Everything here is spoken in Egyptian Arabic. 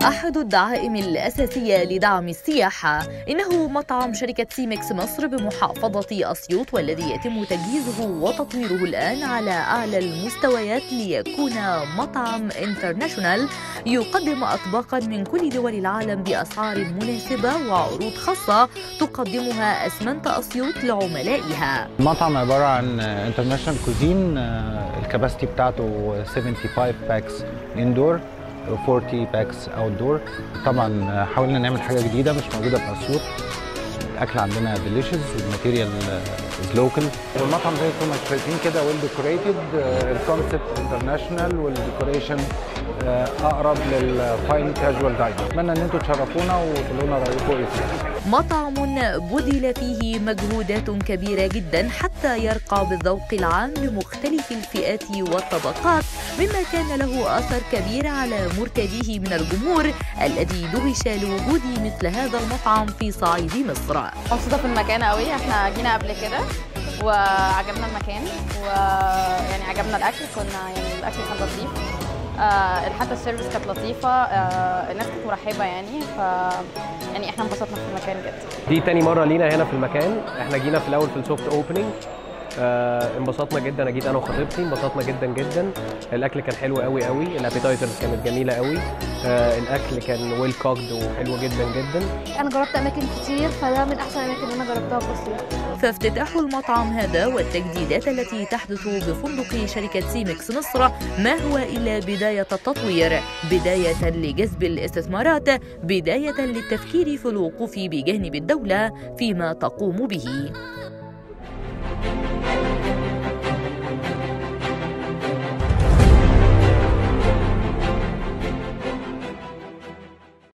أحد الدعائم الأساسية لدعم السياحة إنه مطعم شركة سيمكس مصر بمحافظة أسيوط والذي يتم تجهيزه وتطويره الآن على أعلى المستويات ليكون مطعم انترناشونال يقدم أطباقا من كل دول العالم بأسعار مناسبة وعروض خاصة تقدمها أسمنت أسيوط لعملائها المطعم عبارة عن انترناشونال كوزين الكباستي بتاعته 75 باكس اندور 40 باكس اوت دور طبعا حاولنا نعمل حاجه جديده مش موجوده في اسيوط الاكل عندنا ديليشيس والماتيريال از لوكال والمطعم زي ما انتم شايفين كده ويل ديكوريتد الكونسبت انترناشونال والديكوريشن اقرب للفاين كاجوال داينر اتمنى ان انتم تشرفونا وتقولوا لنا رايكم ايه فيه مطعم بذل فيه مجهودات كبيرة جدا حتى يرقى بالذوق العام لمختلف الفئات والطبقات مما كان له أثر كبير على مرتديه من الجمهور الذي دهش لوجود مثل هذا المطعم في صعيد مصر مبسوطة في المكان قوي احنا جينا قبل كده وعجبنا المكان ويعني عجبنا الأكل كنا يعني الأكل كان لطيف آه حتى السيرفيس كانت لطيفه آه الناس كانت مرحبه يعني ف يعني احنا انبسطنا في المكان جدا دي تاني مره لينا هنا في المكان احنا جينا في الاول في السوفت اوبننج آه انبسطنا جدا انا جيت انا وخطيبتي انبسطنا جدا جدا الاكل كان حلو قوي قوي الابيتايزرز كانت جميله قوي آه الاكل كان ويل كوكد وحلو جدا جدا انا جربت اماكن كتير فده من احسن الاماكن اللي انا جربتها في اسيوط فافتتاح المطعم هذا والتجديدات التي تحدث بفندق شركة سيمكس مصر ما هو إلا بداية التطوير بداية لجذب الاستثمارات بداية للتفكير في الوقوف بجانب الدولة فيما تقوم به